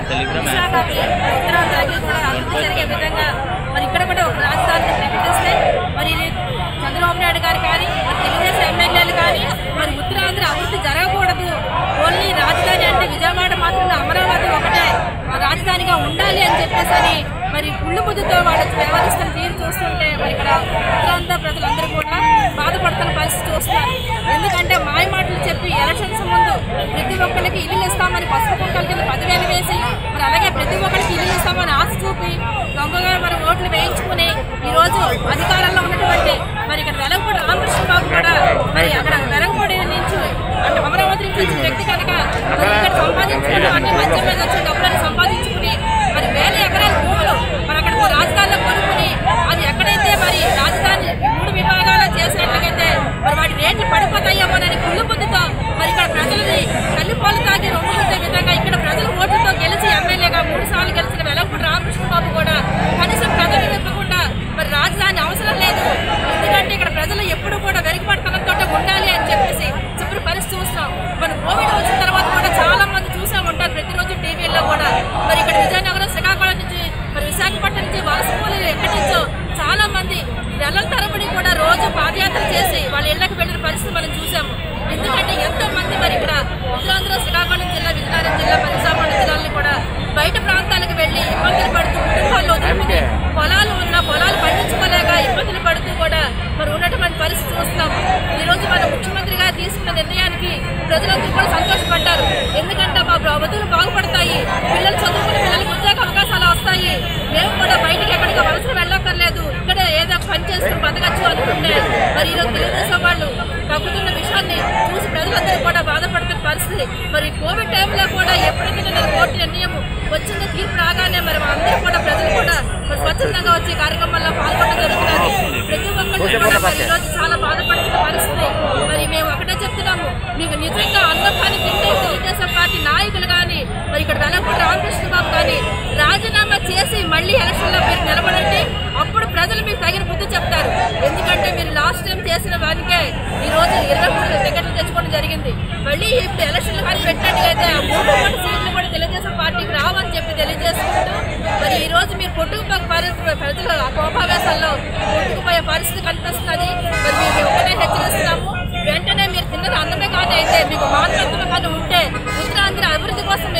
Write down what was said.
విశాఖకి ఉత్తరాంధ్రకి కూడా అభివృద్ధి జరిగే విధంగా మరి ఇక్కడ కూడా ఒక రాజధానిని ప్రకటిస్తే మరి ఇది చంద్రబాబు నాయుడు గారు కానీ మరి తెలుగుదేశం ఎమ్మెల్యేలు కానీ మరి ఉత్తరాంధ్ర అభివృద్ధి జరగకూడదు ఓన్లీ రాజధాని అంటే విజయవాడ మాత్రమే అమరావతి ఒకటే ఆ రాజధానిగా ఉండాలి అని చెప్పేసి అని మరి కుళ్ళు బుద్ధితో వాళ్ళు వ్యవహరిస్తున్న తీరు చూస్తుంటే మరి ఇక్కడ ఉత్తరాంధ్ర ప్రజలందరూ కూడా బాధపడుతున్న పరిస్థితి చూస్తున్నారు ఎందుకంటే మాయ మాటలు చెప్పి ఎలక్షన్స్ ముందు ప్రతి ఒక్కరికి ఇల్లు ఇస్తామని పసుపు కుంకల కింద పదివేలు వేసి మరి అలాగే ప్రతి ఒక్కరికి ఇల్లు ఇస్తామని ఆశ చూపి దొంగగా మరి ఓట్లు వేయించుకుని ఈ రోజు అధికారంలో ఉన్నటువంటి మరి ఇక్కడ వెలంపూడి రామకృష్ణ బాబు కూడా మరి అక్కడ వెలంపూడి నుంచి అంటే అమరావతి నుంచి వచ్చిన వ్యక్తి కనుక మరి ఇక్కడ సంపాదించుకుని అన్ని మధ్య మీద వచ్చే డబ్బులను సంపాదించుకుని మరి వేల ఎకరాల భూములు మరి అక్కడ రాజధానిలో కొనుక్కుని అది ఎక్కడైతే మరి రాజధాని మూడు విభాగాలు చేసినట్లయితే మరి వాటి రేట్లు పడిపోతాయేమోనని కుళ్ళు బుద్ధితో మరి ఇక్కడ ప్రజలని తల్లిపాలు తాగి రొమ్ముకునే విధంగా ఇక్కడ ప్రజల ఓట్లతో గెలిచి ఎమ్మెల్యేగా మూడు సార్లు గెలిచిన వెలంపూడి రామకృష్ణ బాబు కూడా కనీసం ప్రజలు ఇవ్వకుండా మరి రాజధాని అవసరం లేదు ఎందుకంటే ఇక్కడ ప్రజలు ఎప్పుడు కూడా వెనుకబడతనంతో ఉండాలి అని చెప్పేసి చెప్పిన పరిస్థితి చూస్తున్నాం మన కోవిడ్ వచ్చిన తర్వాత కూడా చాలా మంది చూసే ఉంటారు ప్రతిరోజు టీవీల్లో కూడా మరి ఇక్కడ విజయనగరం శ్రీకాకుళం నుంచి మరి విశాఖపట్నం నుంచి వలస కూలీలు ఎక్కడి నుంచో చాలా మంది నెలల తరబడి కూడా రోజు పాదయాత్ర చేసి వాళ్ళ ఇళ్లకు వెళ్ళిన పరిస్థితి మనం చూసాము ఎందుకంటే ఎంతో మంది మరి ఇక్కడ ఉత్తరాంధ్ర శ్రీకాకుళం జిల్లా విజయనగరం జిల్లా మరి విశాఖపట్నం జిల్లాలను కూడా బయట ప్రాంతాలకు వెళ్లి ఇబ్బందులు పడుతూ కుటుంబాల్లో వదులుకుని పొలాలు ఉన్న పొలాలు పండించుకోలేక ఇబ్బందులు పడుతూ కూడా మరి ఉన్నటువంటి పరిస్థితి చూస్తున్నాము ఈ రోజు మన ముఖ్యమంత్రి గారు తీసుకున్న నిర్ణయానికి ప్రజలందరూ కూడా సంతోషపడ్డారు ఎందుకంటే మా ప్రభుత్వాలు బాగుపడతాయి పిల్లలు చదువుకునే పిల్లలకు ఉద్యోగ అవకాశాలు వస్తాయి మేము కూడా బయటికి ఎక్కడికి వలసలు వెళ్ళక్కర్లేదు ఇక్కడే ఏదో ఒక పని చేసుకుని బతకచ్చు అనుకుంటే మరి ఈరోజు తెలుగుదేశం వాళ్ళు తగ్గుతున్న విషయాన్ని చూసి ప్రజలందరూ కూడా బాధపడుతున్న పరిస్థితి మరి కోవిడ్ టైంలో కూడా ఎప్పటికీ నేను కోర్టు నిర్ణయం వచ్చిందో తీర్పు రాగానే మరి అందరూ కూడా ప్రజలు కూడా మరి స్వచ్ఛందంగా వచ్చే కార్యక్రమాల్లో పాల్గొనడం జరుగుతున్నది ప్రతి ఒక్కరు కూడా మరి ఈరోజు చాలా బాధపడుతున్న పరిస్థితి మరి మేము ఒకటే చెప్తున్నాము మీకు నిజంగా అన్నం పని తింటే తెలుగుదేశం పార్టీ నాయకులు కానీ మరి ఇక్కడ వెలగపూడి రామకృష్ణ బాబు కానీ రాజీనామా చేసి మళ్ళీ ఎలక్షన్లో మీరు నిలబడండి అప్పుడు ప్రజలు మీకు తగిన బుద్ధి చెప్తారు ఎందుకంటే మీరు లాస్ట్ టైం చేసిన వారికే ఈ రోజు ఇరవై మూడు టికెట్లు తెచ్చుకోవడం జరిగింది మళ్ళీ ఇప్పుడు ఎలక్షన్లు కానీ పెట్టినట్టుగైతే ఆ మూడు కోట్ల సీట్లు కూడా తెలుగుదేశం పార్టీకి రావని చెప్పి తెలియజేసుకుంటూ మరి ఈ రోజు మీరు కొట్టుకుపోయే పరిస్థితి ప్రజలు ఆ కోపావేశాల్లో కొట్టుకుపోయే పరిస్థితి కనిపిస్తున్నది మరి మేము ఒకటే హెచ్చరిస్తున్నాము వెంటనే మీరు తిన్నది అన్నమే కానీ అయితే మీకు మానవత్వం కానీ ఉంటే ఉత్తరాంధ్ర అభివృద్ధి కోసం